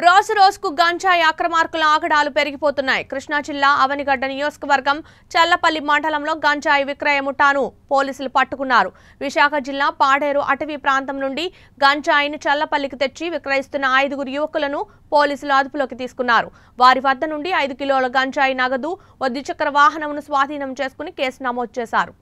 రోజు రోజుకు గంజాయి అక్రమార్కుల ఆగడాలు పెరిగిపోతున్నాయి కృష్ణా జిల్లా అవనిగడ్డ నియోజకవర్గం చల్లపల్లి మండలంలో గంజాయి విక్రయ ముఠాను పోలీసులు పట్టుకున్నారు విశాఖ జిల్లా పాడేరు అటవీ ప్రాంతం నుండి గంజాయిని చల్లపల్లికి తెచ్చి విక్రయిస్తున్న ఐదుగురు యువకులను పోలీసులు అదుపులోకి తీసుకున్నారు వారి వద్ద నుండి ఐదు కిలోల గంజాయి నగదు ఓ ద్విచక్ర వాహనంను స్వాధీనం చేసుకుని కేసు నమోదు చేశారు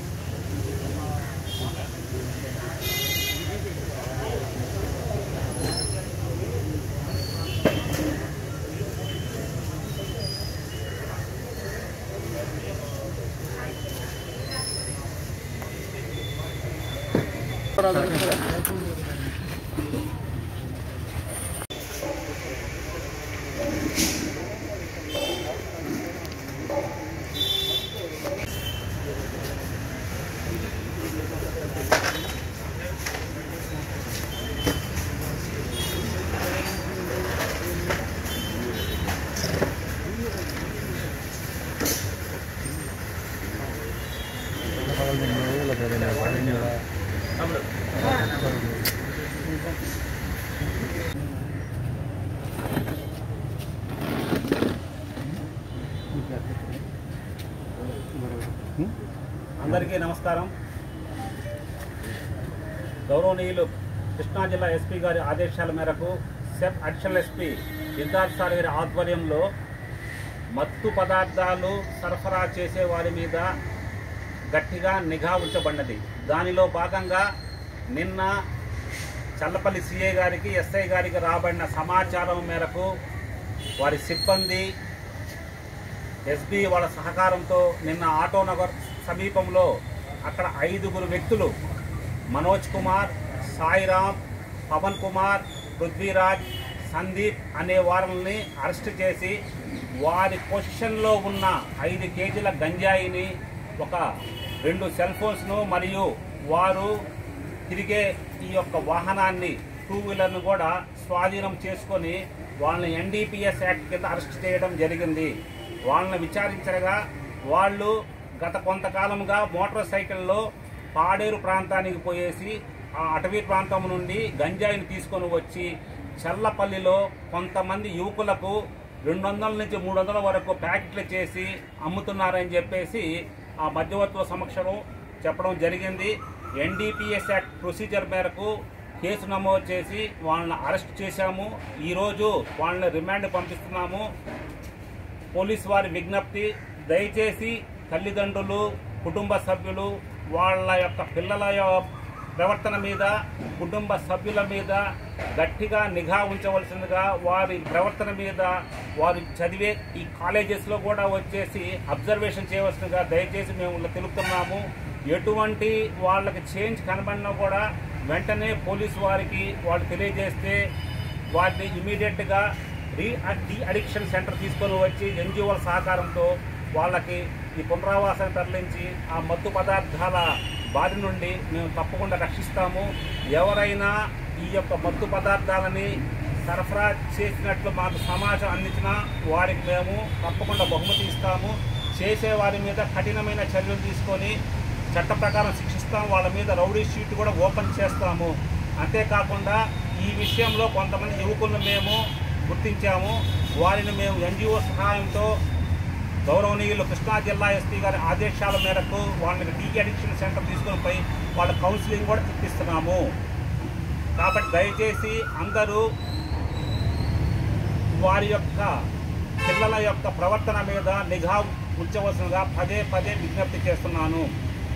అందరికీ నమస్కారం గౌరవనీయులు కృష్ణా జిల్లా ఎస్పీ గారి ఆదేశాల మేరకు SEB additional SP Siddharth sir గారి ఆధ్వర్యంలో మత్తు పదార్థాలు సరఫరా చేసే వారి మీద గట్టిగా నిఘా ఉంచబడినది దానిలో భాగంగా నిన్న చల్లపల్లి సిఐ గారికి ఎస్ఐ గారికి రాబడిన సమాచారం మేరకు వారి సిబ్బంది ఎస్బీ వాళ్ళ సహకారంతో నిన్న ఆటోనగర్ సమీపంలో అక్కడ ఐదుగురు వ్యక్తులు మనోజ్ కుమార్ సాయిరామ్ పవన్ కుమార్ పృథ్వీరాజ్ సందీప్ అనే వారిని అరెస్ట్ చేసి వారి పొజిషన్లో ఉన్న ఐదు కేజీల గంజాయిని ఒక రెండు సెల్ ఫోన్స్ను మరియు వారు తిరిగే ఈ యొక్క వాహనాన్ని టూ వీలర్ను కూడా స్వాధీనం చేసుకొని వాళ్ళని ఎన్డీపీఎస్ యాక్ట్ కింద అరెస్ట్ చేయడం జరిగింది వాళ్ళని విచారించగా వాళ్ళు గత కొంతకాలంగా మోటార్ సైకిల్లో పాడేరు ప్రాంతానికి పోయేసి ఆ అటవీ ప్రాంతం నుండి గంజాయిని తీసుకొని వచ్చి చల్లపల్లిలో కొంతమంది యువకులకు రెండు వందల నుంచి మూడు వందల వరకు ప్యాకెట్లు చేసి అమ్ముతున్నారని చెప్పేసి ఆ మధ్యవర్తుల సమక్షంలో చెప్పడం జరిగింది ఎన్డీపీఎస్ యాక్ట్ ప్రొసీజర్ మేరకు కేసు నమోదు చేసి వాళ్ళని అరెస్ట్ చేశాము ఈరోజు వాళ్ళని రిమాండ్ పంపిస్తున్నాము పోలీస్ వారి విజ్ఞప్తి దయచేసి తల్లిదండ్రులు కుటుంబ సభ్యులు వాళ్ళ యొక్క పిల్లల యొ- ప్రవర్తన మీద కుటుంబ సభ్యుల మీద గట్టిగా నిఘా ఉంచవలసిందిగా వారి ప్రవర్తన మీద వారు చదివే ఈ కాలేజెస్లో కూడా వచ్చేసి అబ్జర్వేషన్ చేయవలసిందిగా దయచేసి మేము తెలుపుతున్నాము ఎటువంటి వాళ్ళకి చేంజ్ కనబడినా కూడా వెంటనే పోలీసు వారికి వాళ్ళు తెలియజేస్తే వాటిని ఇమీడియట్గా రీ డీ అడిక్షన్ సెంటర్ తీసుకొని వచ్చి ఎన్జిఓల సహకారంతో వాళ్ళకి ఈ పునరావాసాన్ని తరలించి ఆ మత్తు పదార్థాల బారి నుండి మేము తప్పకుండా రక్షిస్తాము ఎవరైనా ఈ యొక్క మత్తు పదార్థాలని సరఫరా చేసినట్లు మాకు సమాచారం అందించినా వారికి మేము తప్పకుండా బహుమతి ఇస్తాము చేసే వారి మీద కఠినమైన చర్యలు తీసుకొని చట్ట ప్రకారం శిక్షిస్తాం వాళ్ళ మీద రౌడీ షీట్ కూడా ఓపెన్ చేస్తాము అంతేకాకుండా ఈ విషయంలో కొంతమంది యువకులను మేము గుర్తించాము వారిని మేము ఎన్జిఓ సహాయంతో గౌరవనీయులు కృష్ణా జిల్లా ఎస్పీ గారి ఆదేశాల మేరకు వాళ్ళని డీ అడిక్షన్ సెంటర్ తీసుకొని పోయి వాళ్ళ కౌన్సిలింగ్ కూడా ఇప్పిస్తున్నాము కాబట్టి దయచేసి అందరూ వారి యొక్క పిల్లల యొక్క ప్రవర్తన మీద నిఘా ఉంచవలసిందిగా పదే పదే విజ్ఞప్తి చేస్తున్నాను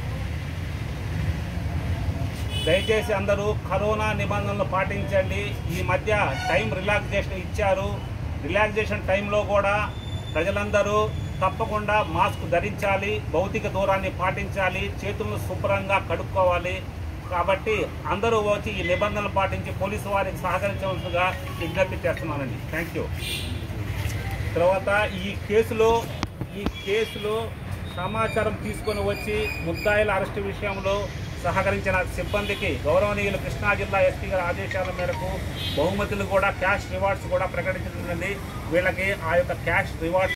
దయచేసి అందరూ కరోనా నిబంధనలు పాటించండి ఈ మధ్య టైం రిలాక్సేషన్ ఇచ్చారు రిలాక్సేషన్ టైంలో కూడా ప్రజలందరూ తప్పకుండా మాస్క్ ధరించాలి భౌతిక దూరాన్ని పాటించాలి చేతులను శుభ్రంగా కడుక్కోవాలి కాబట్టి అందరూ వచ్చి ఈ నిబంధనలు పాటించి పోలీసు వారికి సహకరించవలసిందిగా విజ్ఞప్తి చేస్తున్నానండి థ్యాంక్ యూ తర్వాత ఈ కేసులో ఈ కేసులో సమాచారం తీసుకొని వచ్చి ముద్దాయిల అరెస్టు విషయంలో సహకరించిన సిబ్బందికి గౌరవనీయులు కృష్ణా జిల్లా ఎస్పీ గారి ఆదేశాల మేరకు బహుమతులు కూడా క్యాష్ రివార్డ్స్ కూడా ప్రకటించడం జరిగింది వీళ్ళకి ఆ యొక్క క్యాష్ రివార్డ్స్